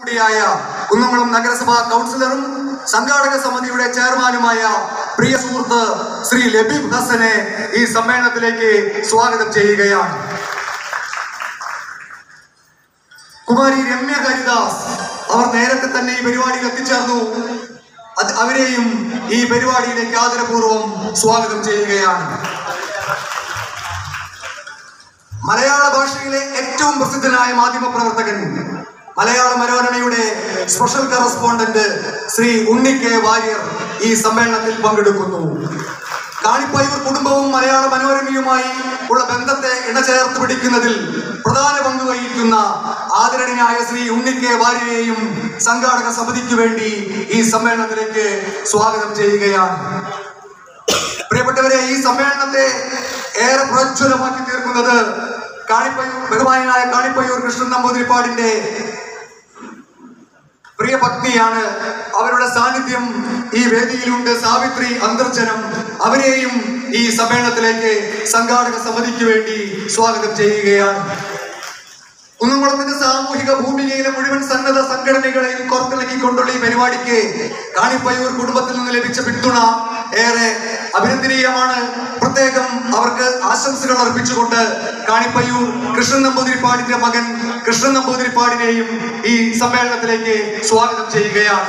കൂടിയായ കുന്നംകുളം നഗരസഭാ കൗൺസിലറും സംഘാടക സമിതിയുടെ ചെയർമാനുമായ പ്രിയ സുഹൃത്ത് ശ്രീ ലബീബ് ഹസനെ ഈ സമ്മേളനത്തിലേക്ക് സ്വാഗതം ചെയ്യുകയാണ് കുമാരി രമ്യ ഹരിദാസ് അവർ നേരത്തെ തന്നെ ഈ പരിപാടിയിൽ എത്തിച്ചേർന്നു അത് അവരെയും ഈ പരിപാടിയിലേക്ക് ആദരപൂർവ്വം സ്വാഗതം ചെയ്യുകയാണ് മലയാള ഭാഷയിലെ ഏറ്റവും പ്രസിദ്ധനായ മാധ്യമ പ്രവർത്തകൻ മലയാള മനോരമയുടെ special correspondent Shri Unni K Warrier ഈ സമ്മേളനത്തിൽ പങ്കെടുക്കുന്നു കാണിപ്പയ്യൂർ കുടുംബവും മലയാള മനോരമയുമായി ഉള്ള ബന്ധത്തെ ഇണചേർത്ത് പിടിക്കുന്നതിൽ പ്രധാന പങ്ക് വഹിക്കുന്ന ആദരണീയനായ ശ്രീ ഉണ്ണി കെ വാര്യരെയും സംഘാടക സമിതിക്ക് വേണ്ടി ഈ സമ്മേളനത്തിലേക്ക് സ്വാഗതം ചെയ്യുകയാണ് പ്രിയപ്പെട്ടവരെ ഈ സമ്മേളനത്തെ ഏറെ പ്രോജ്വലമാക്കി തീർക്കുന്നത് കാണിപ്പയ്യൂർ ബഹുമാനായ കാണിപ്പയ്യൂർ കൃഷ്ണൻ നമ്പൂതിരിപ്പാടിന്റെ പ്രിയ പത്നിയാണ് അവരുടെ സാന്നിധ്യം ഈ വേദിയിലുണ്ട് സാവിത്രി അന്തർജനം അവരെയും ഈ സമ്മേളനത്തിലേക്ക് സംഘാടക സമിതിക്ക് വേണ്ടി സ്വാഗതം ചെയ്യുകയാണ് കുന്നംകുളത്തിന്റെ സാമൂഹിക ഭൂമികയിലെ മുഴുവൻ സന്നദ്ധ സംഘടനകളെയും കോർത്തിണക്കിക്കൊണ്ടുള്ള ഈ പരിപാടിക്ക് കാണിപ്പയ്യൂർ കുടുംബത്തിൽ നിന്ന് ലഭിച്ച പിന്തുണ ഏറെ അഭിനന്ദനീയമാണ് പ്രത്യേകം അവർക്ക് ആശംസകൾ അർപ്പിച്ചുകൊണ്ട് കാണിപ്പയ്യൂർ കൃഷ്ണൻ നമ്പൂതിരിപ്പാടിന്റെ മകൻ കൃഷ്ണൻ നമ്പൂതിരിപ്പാടിനെയും ഈ സമ്മേളനത്തിലേക്ക് സ്വാഗതം ചെയ്യുകയാണ്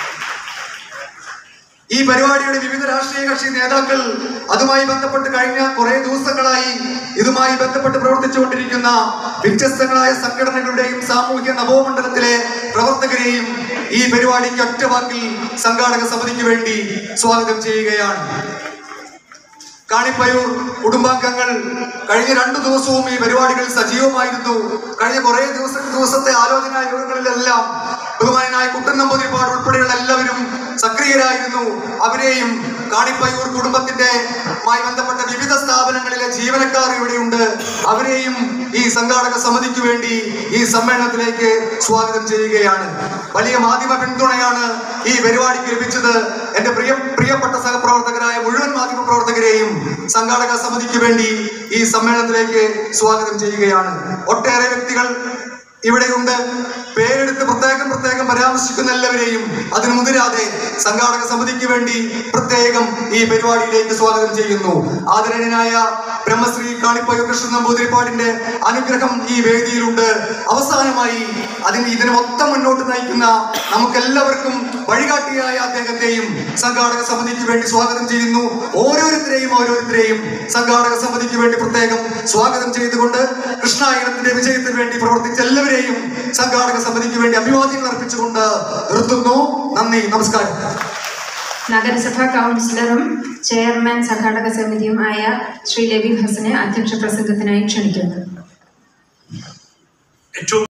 ഈ പരിപാടിയുടെ വിവിധ രാഷ്ട്രീയ കക്ഷി നേതാക്കൾ അതുമായി ബന്ധപ്പെട്ട് കഴിഞ്ഞ കുറെ ദിവസങ്ങളായി ഇതുമായി ബന്ധപ്പെട്ട് പ്രവർത്തിച്ചുകൊണ്ടിരിക്കുന്ന വ്യത്യസ്തങ്ങളായ സംഘടനകളുടെയും സാമൂഹ്യ നവോമണ്ഡലത്തിലെ പ്രവർത്തകരെയും ഈ പരിപാടിക്ക് ഒറ്റവാക്കിൽ സംഘാടക സമിതിക്ക് വേണ്ടി സ്വാഗതം ചെയ്യുകയാണ് കാണിപ്പയൂർ കുടുംബാംഗങ്ങൾ കഴിഞ്ഞ രണ്ടു ദിവസവും ഈ പരിപാടികളിൽ സജീവമായിരുന്നു കഴിഞ്ഞ കുറെ ദിവസ ദിവസത്തെ ആലോചനാ യോഗങ്ങളിലെല്ലാം ബഹുമാനായ കുട്ടൻ നമ്പൂതിരിപ്പാട് ഉൾപ്പെടെയുള്ള എല്ലാവരും സക്രിയരായിരുന്നു അവരെയും കാണിപ്പയ്യൂർ കുടുംബത്തിന്റെ മായി ബന്ധപ്പെട്ട വിവിധ സ്ഥാപനങ്ങളിലെ ജീവനക്കാർ ഇവിടെയുണ്ട് അവരെയും ഈ സംഘാടക സമിതിക്ക് വേണ്ടി ഈ സമ്മേളനത്തിലേക്ക് സ്വാഗതം ചെയ്യുകയാണ് വലിയ മാധ്യമ പിന്തുണയാണ് ഈ പരിപാടിക്ക് ലഭിച്ചത് എന്റെ പ്രിയ പ്രിയപ്പെട്ട സഹപ്രവർത്തകരായ മുഴുവൻ മാധ്യമ പ്രവർത്തകരെയും സംഘാടക സമിതിക്ക് വേണ്ടി ഈ സമ്മേളനത്തിലേക്ക് സ്വാഗതം ചെയ്യുകയാണ് ഒട്ടേറെ വ്യക്തികൾ ഇവിടെയുണ്ട് പേരെടുത്ത് പ്രത്യേകം പ്രത്യേകം പരാമർശിക്കുന്ന എല്ലാവരെയും അതിന് മുതിരാതെ സംഘാടക സമിതിക്ക് വേണ്ടി പ്രത്യേകം ഈ പരിപാടിയിലേക്ക് സ്വാഗതം ചെയ്യുന്നു ആദരണീയനായ ബ്രഹ്മശ്രീ കാണിപ്പയ്യൂർ കൃഷ്ണൻ നമ്പൂതിരിപ്പാടിന്റെ അനുഗ്രഹം ഈ വേദിയിലുണ്ട് അവസാനമായി അതിന് ഇതിന് മൊത്തം മുന്നോട്ട് നയിക്കുന്ന നമുക്കെല്ലാവർക്കും വഴികാട്ടിയായ അദ്ദേഹത്തെയും സംഘാടക സമിതിക്ക് വേണ്ടി സ്വാഗതം ചെയ്യുന്നു ഓരോരുത്തരെയും ഓരോരുത്തരെയും സംഘാടക സമിതിക്ക് വേണ്ടി പ്രത്യേകം സ്വാഗതം ചെയ്തുകൊണ്ട് കൃഷ്ണായനത്തിന്റെ വിജയത്തിന് വേണ്ടി പ്രവർത്തിച്ച എല്ലാവരെയും സംഘാടക സമിതിക്ക് വേണ്ടി അഭിവാദ്യങ്ങൾ അർപ്പിച്ചുകൊണ്ട് നിർത്തുന്നു നന്ദി നമസ്കാരം നഗരസഭാ കൗൺസിലറും ചെയർമാൻ സംഘാടക സമിതിയുമായ ശ്രീ ലബീബ് ഹസനെ അധ്യക്ഷ പ്രസംഗത്തിനായി ക്ഷണിക്കുന്നു ഏറ്റവും